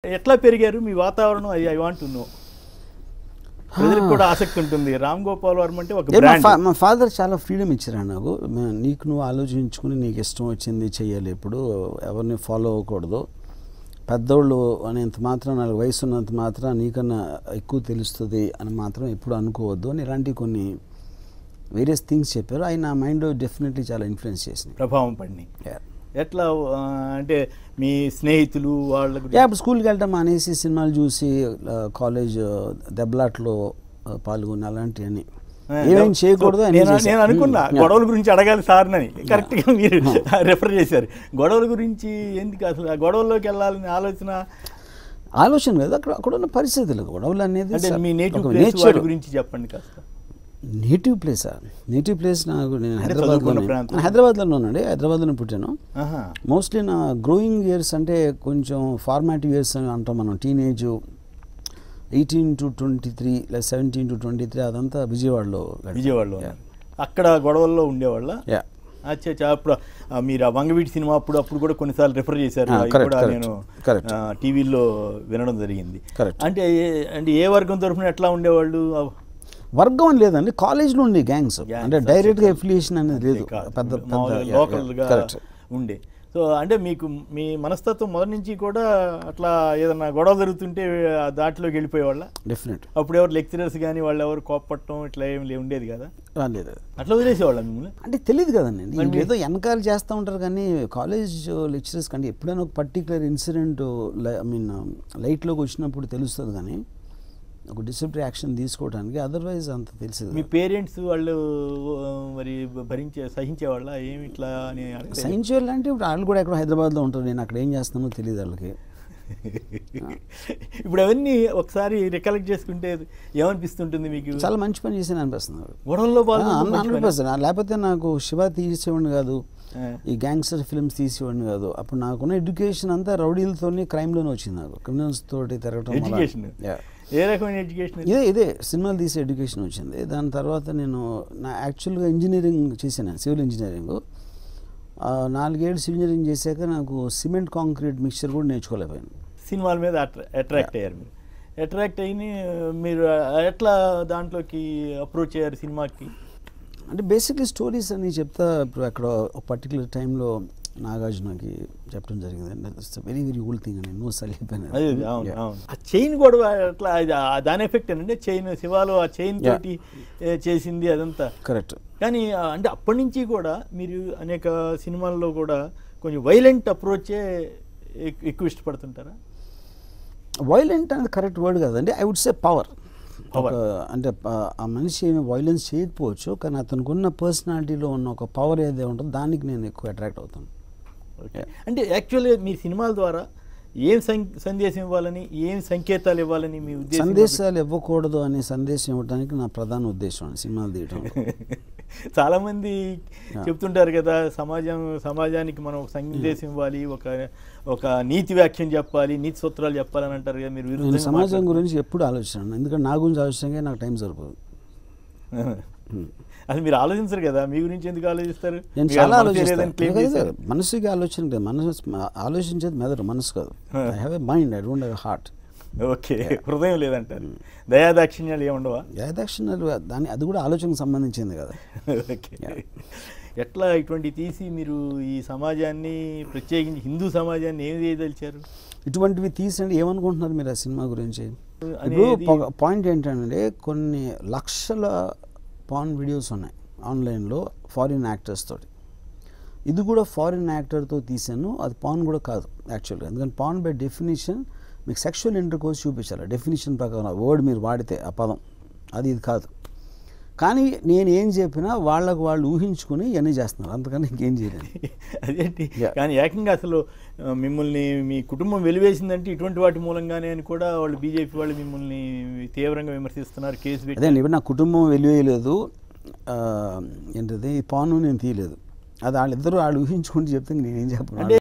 ఎట్లా పెరిగారు మీ వాతావరణం ఐ వాంట్ నో ప్రజలకు కూడా ఆసక్తి ఉంటుంది రామ్ గోపాల్ వర్మ అంటే ఒక ఏ, మా బ్రాండ్ ఫా- మా ఫాదర్ చాలా ఫ్రీడమ్ ఇచ్చారు నాకు మే- నీకు నువ్వు ఆలోచించుకుని నీకు ఇష్టం వచ్చింది చెయ్యాలి ఇప్పుడు ఎవరిని ఫాలో అవ్వకూడదు పెద్దోళ్ళు అనేంత మాత్రం నాకు వయసు ఉన్నంత మాత్రం నీకన్నా ఎక్కువ తెలుస్తుంది అని మాత్రం ఎప్పుడు అనుకోవద్దు అని ఇలాంటి కొన్ని వేరియస్ థింగ్స్ చెప్పారు అవి నా మైండ్ డెఫినెట్లీ చాలా ఇన్ఫ్లుయెన్స్ చేసినాయి ప్రభావం పడినాయి Yeah. ఎట్లా ఆ, అంటే మీ స్నేహితులు వాళ్ళ యా గురించి ఇప్పుడు స్కూల్కి వెళ్ళటం అనేసి సినిమాలు చూసి ఆ, కాలేజ్ ఆ, దెబ్బలాట్లో ఆ, పాల్గొని అలాంటివన్నీ ఏమేం చేయకూడదు అన్నీ నేను చేశా. నేను అనుకున్నా Hmm. గొడవల గురించి అడగాలి సార్ అని కరెక్ట్ గా మీరు రెఫర్ చేశారు గొడవల గురించి ఎందుకు అసలు ఆ గొడవల్లోకి వెళ్ళాలని ఆలోచన ఆలోచన కదా అక్కడ అక్కడ ఉన్న పరిస్థితులు గొడవలు అనేది అంటే స- మీ నేటివ్ ఒక ప్లేస్ nature. వాటి గురించి చెప్పండి కాస్త నేటివ్ ప్లేసా నేటివ్ ప్లేస్ నాకు నేను అంటే హైదరాబాద్లో చదువుకున్న ప్రాంతం. హైదరాబాద్లో ఉన్నాండి హైదరాబాద్లో పుట్టాను ఆహా. మోస్ట్లీ నా గ్రోయింగ్ ఇయర్స్ అంటే కొంచెం ఫార్మాటివ్ ఇయర్స్ అని అంటాం మనం teenage eighteen to twenty three లేదా సెవెంటీన్ టు ట్వంటీ త్రీ అదంతా విజయవాడలో గడిపాను. విజయవాడలో Yeah. ఉన్నారు. అక్కడ గొడవల్లో ఉండేవాళ్ళ Yeah. అచ్చా అచ్చా. అప్పుడు ఆ, మీరు ఆ వంగవీటి సినిమా అప్పుడు అప్పుడు కూడా కొన్నిసార్లు రిఫర్ చేశారు Ah, అవి correct, కూడా correct, నేను correct. ఆ, టీవీలో వినడం జరిగింది Correct. అంటే ఏ- అంటే ఏ వర్గం తరఫున ఎట్లా ఉండేవాళ్ళు ఆ, వర్గం అని లేదండి కాలేజ్లో ఉండే గ్యాంగ్స్ Gangs, అంటే డైరెక్ట్గా ఎఫిలియేషన్ అనేది లేదు కాదు. పెద్ద మామూలుగా పెద్ద లోకల్గా కరెక్ట్ ఉండే సో అంటే మీకు మీ మనస్తత్వం మొదటి నుంచి కూడా అట్లా ఏదన్నా గొడవ జరుగుతుంటే ఆ దాంట్లోకి వెళ్ళిపోయేవాళ్ళ డెఫినెట్ అప్పుడు ఎవరు లెక్చరర్స్ కానీ వాళ్ళు ఎవరు కోపట్టడం ఇట్లా ఏం లే- ఉండేది కదా లేదు అట్లా వదిలేసేవాళ్ళ మిమ్మల్ని అంటే తెలియదు కదండి మరి ఇంక ఏదో వెనకాల చేస్తూ ఉంటారు కానీ కాలేజ్ లెక్చరర్స్ కంటే ఎప్పుడైనా ఒక పర్టికులర్ ఇన్సిడెంట్ ఐ మీన్ లైట్లోకి వచ్చినప్పుడు తెలుస్తుంది కానీ ఒక డిసిప్లిన్ యాక్షన్ తీసుకోవడానికి అదర్వైజ్ అంత తెలిసింది మీ పేరెంట్స్ వాళ్ళు ఆ, మరి భరించే సహించేవాళ్ళ ఏమి ఇట్లా అని అడగలేదు. సైన్స్ అంటే ఇప్పుడు వాళ్ళు కూడా ఎక్కడ హైదరాబాద్లో ఉంటారు నేను అక్కడ ఏం చేస్తానో తెలియదు వాళ్ళకి ఇప్పుడు అవన్నీ ఒకసారి రికలెక్ట్ చేసుకుంటే ఏమనిపిస్తుంటుంది మీకు చాలా మంచి పని చేసాను అనిపిస్తుంది నాకు. గొడవల్లో ఆ, పాల్గొనడం మంచి హండ్రెడ్ పని. పర్సెంట్ లేకపోతే నాకు శివ తీసేవాడిని కాదు ఆ. ఈ గ్యాంగ్స్టర్ ఫిల్మ్స్ తీసేవాడిని కాదు అప్పుడు నాకున్న ఎడ్యుకేషన్ అంతా రౌడీలతోని క్రైమ్లోనే వచ్చింది నాకు క్రిమినల్స్ తోటి తిరగటం వల్ల. Education Yeah. ఏ రకమైన ఎడ్యుకేషన్ ఇదే ఇదే సినిమాలు తీసే ఎడ్యుకేషన్ వచ్చింది దాని తర్వాత నేను నా యాక్చువల్గా ఇంజనీరింగ్ చేశాను సివిల్ ఇంజనీరింగ్ ఆ, నాలుగేళ్ళు సివిల్ ఇంజనీరింగ్ చేశాక నాకు సిమెంట్ కాంక్రీట్ మిక్చర్ కూడా నేర్చుకోలేకపోయాను సినిమాల మీద అట్రాక్ట్ అయ్యారు మీరు అట్రాక్ట్ అయిన మీరు ఎట్లా దాంట్లోకి అప్రోచ్ అయ్యారు సినిమాకి అంటే బేసిక్లీ స్టోరీస్ అని చెప్తా ఇప్పుడు అక్కడ ఒక పర్టికులర్ టైంలో నాగార్జునకి చెప్పడం జరిగింది it's very very old thing అని ఎన్నో సార్లు చెప్పాను అదే అదే, అవును Yeah. అవును ఆ చైన్ గొడవ అట్లా అది ఆ దాని ఎఫెక్ట్ ఏంటంటే చైన్ శివాలో ఆ చైన్ Yeah. తోటి ఏ, చేసింది అదంతా కరెక్ట్ కానీ ఆ, అంటే అప్పటి నుంచి కూడా మీరు అనేక సినిమాల్లో కూడా కొంచెం వైలెంట్ అప్రోచే ఎక్- ఎక్కువ ఇష్టపడుతుంటారా వైలెంట్ అనేది కరెక్ట్ వర్డ్ కాదండి I would say power Power. అంటే ప- ఆ మనిషి ఏమి వైలెన్స్ చేయకపోవచ్చు కానీ అతనికి ఉన్న పర్సనాలిటీలో ఉన్న ఒక పవర్ ఏదో ఉంటుందో దానికి నేను ఎక్కువ అట్రాక్ట్ అవుతాను ఓకే అంటే యాక్చువల్గా మీ సినిమాల ద్వారా ఏం సం- సందేశం ఇవ్వాలని ఏం సంకేతాలు ఇవ్వాలని మీ ఉద్దేశం సందేశాలు ఇవ్వకూడదు అనే సందేశం ఇవ్వడానికి నా ప్రధాన ఉద్దేశం అండి సినిమాలు తీయటం చాలా మంది Yeah. చెప్తుంటారు కదా సమాజం సమాజానికి మనం ఒక సందేశం ఇవ్వాలి ఒక ఒక నీతి వ్యాఖ్యం చెప్పాలి నీతి సూత్రాలు చెప్పాలని అంటారు కదా మీరు నేను విరుద్ధంగా సమాజం మాట్లాడుతున్నారు. గురించి ఎప్పుడు ఆలోచించాను ఎందుకంటే నా గురించి ఆలోచించగా నాకు టైం సరిపోదు అసలు మీరు ఆలోచించరు కదా మీ గురించి ఎందుకు ఆలోచిస్తారు నేను మీకు చాలా మనసే ఆలోచిస్తాను లేదని claim లేదు, చేశారు. లేదు, మనసుకి ఆలోచన లేదు మనసు ఆలోచించేది మెదడు మనసు కాదు I have a mind I don't have heart okay హృదయం లేదంటారు దయాదాక్షిణ్యాలు ఏముండవా దక్షిణాలు దాని అది కూడా ఆలోచనకు సంబంధించింది కదా ఓకే ఎట్లా ఇటువంటి తీసి మీరు ఈ సమాజాన్ని ప్రత్యేకించి హిందూ సమాజాన్ని ఏమి చేయదలిచారు ఇటువంటివి తీసండి ఏమనుకుంటున్నారు మీరు ఆ సినిమా గురించి అనేది- ఇప్పుడు పాయింట్ ఏంటంటే కొన్ని లక్షల పాన్ వీడియోస్ ఉన్నాయి ఆన్లైన్లో ఫారిన్ యాక్టర్స్ తోటి ఇది కూడా ఫారిన్ యాక్టర్తో తీసాను అది పాన్ కూడా కాదు యాక్చువల్గా ఎందుకంటే పాన్ బై డెఫినేషన్ మీకు సెక్షువల్ ఇంటర్ కోర్స్ చూపించాలి డెఫినేషన్ ప్రకారం వర్డ్ మీరు వాడితే ఆ పదం అది ఇది కాదు కానీ నేను ఏం చెప్పినా వాళ్ళకు వాళ్ళు ఊహించుకుని ఇవన్నీ చేస్తున్నారు అంతకని ఇంకేం చేయలేదు అదేంటి Yeah. కానీ ఏకంగా అసలు ఆ, మిమ్మల్ని మీ కుటుంబం వెలివేసిందంటే ఇటువంటి వాటి మూలంగానే అని కూడా వాళ్ళు బీజేపీ వాళ్ళు మిమ్మల్ని తీవ్రంగా విమర్శిస్తున్నారు కేసు పెట్టి అదే ఇప్పుడు నా కుటుంబం వెలివేయలేదు ఆ, ఏంటది ఈ పాను నేను తీయలేదు అది వాళ్ళిద్దరూ వాళ్ళు ఊహించుకుంటూ చెప్తే నేనేం చెప్పను అంటే